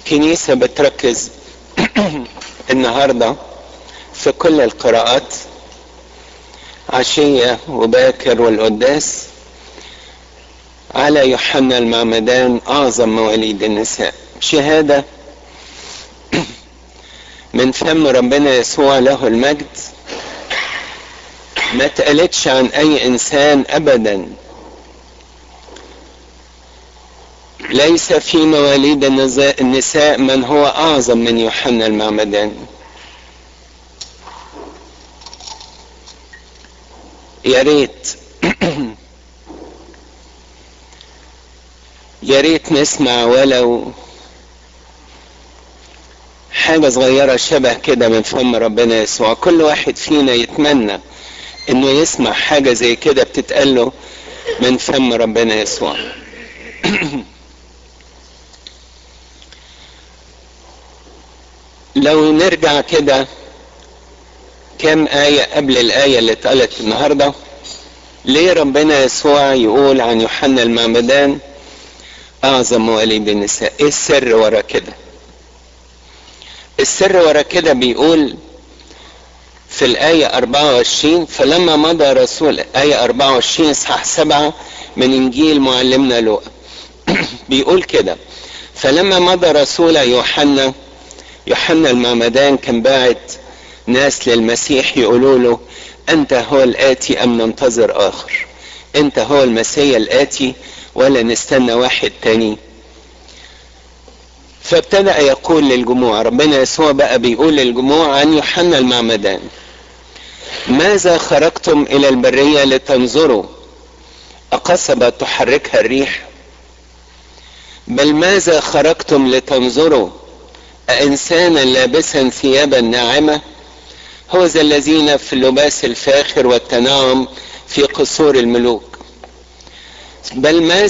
الكنيسة بتركز النهاردة في كل القراءات عشية وباكر والقداس على يوحنا المعمدان أعظم مواليد النساء شهادة من فم ربنا يسوع له المجد ما اتقالتش عن أي إنسان أبدا ليس في مواليد النساء من هو أعظم من يوحنا المعمدان يا ريت يا ريت نسمع ولو حاجة صغيرة شبه كده من فم ربنا يسوع كل واحد فينا يتمنى انه يسمع حاجة زي كده بتتقاله من فم ربنا يسوع لو نرجع كده كم آية قبل الآية اللي اتقالت النهاردة ليه ربنا يسوع يقول عن يوحنا المعمدان أعظم مواليد النساء إيه السر ورا كده السر ورا كده بيقول في الآية 24 فلما مضى رسول آية 24 إصحاح 7 من إنجيل معلمنا لوقا بيقول كده فلما مضى رسول يوحنا يوحنا المعمدان كان باعت ناس للمسيح يقولوا له أنت هو الآتي أم ننتظر آخر أنت هو المسيا الآتي ولا نستنى واحد تاني فابتدأ يقول للجموع ربنا يسوع بقى بيقول للجموع عن يوحنا المعمدان ماذا خرجتم إلى البرية لتنظروا أقصبة تحركها الريح بل ماذا خرجتم لتنظروا أإنسانا لابسا ثيابا ناعمة هو ذا الذين في اللباس الفاخر والتناعم في قصور الملوك بل ماذا